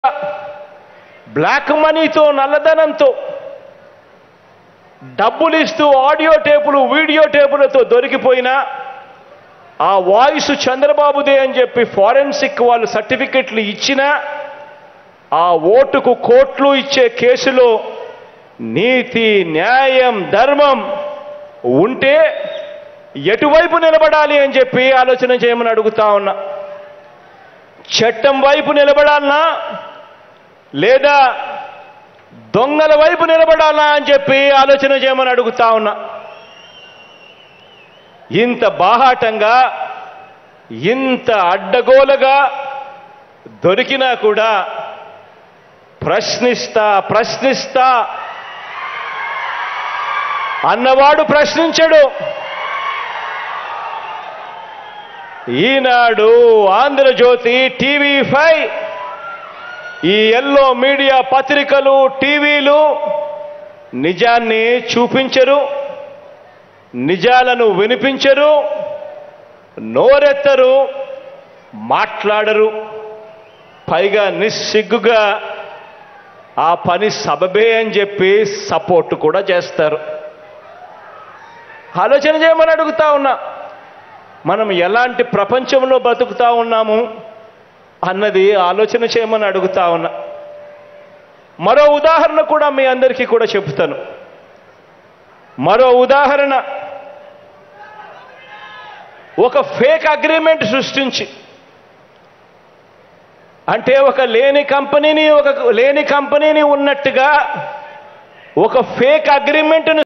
black మనీతో నల్లధనంతో డబ్బులు ఇస్తూ ఆడియో టేపులు వీడియో టేపులతో దొరికిపోయినా ఆ వాయిస్ చంద్రబాబుదే అని చెప్పి ఫారెన్సిక్ వాళ్ళు సర్టిఫికెట్లు ఇచ్చినా ఆ ఓటుకు కోట్లు ఇచ్చే కేసులో నీతి న్యాయం ధర్మం ఉంటే ఎటువైపు నిలబడాలి అని చెప్పి ఆలోచన చేయమని అడుగుతా ఉన్నా చట్టం వైపు నిలబడాలనా లేదా దొంగల వైపు నిలబడాలా అని చెప్పి ఆలోచన చేయమని అడుగుతా ఉన్నా ఇంత బాహాటంగా ఇంత అడ్డగోలుగా దొరికినా కూడా ప్రశ్నిస్తా ప్రశ్నిస్తా అన్నవాడు ప్రశ్నించడు ఈనాడు ఆంధ్రజ్యోతి టీవీ ఫైవ్ ఈ ఎల్లో మీడియా పత్రికలు టీవీలు నిజాన్ని చూపించరు నిజాలను వినిపించరు నోరెత్తరు మాట్లాడరు పైగా నిస్సిగ్గుగా ఆ పని సబబే అని చెప్పి సపోర్ట్ కూడా చేస్తారు ఆలోచన చేయమని అడుగుతా ఉన్నా మనం ఎలాంటి ప్రపంచంలో బతుకుతా ఉన్నాము అన్నది ఆలోచన చేయమని అడుగుతా ఉన్నా మరో ఉదాహరణ కూడా మీ అందరికీ కూడా చెబుతాను మరో ఉదాహరణ ఒక ఫేక్ అగ్రిమెంట్ సృష్టించి అంటే ఒక లేని కంపెనీని ఒక లేని కంపెనీని ఉన్నట్టుగా ఒక ఫేక్ అగ్రిమెంట్ను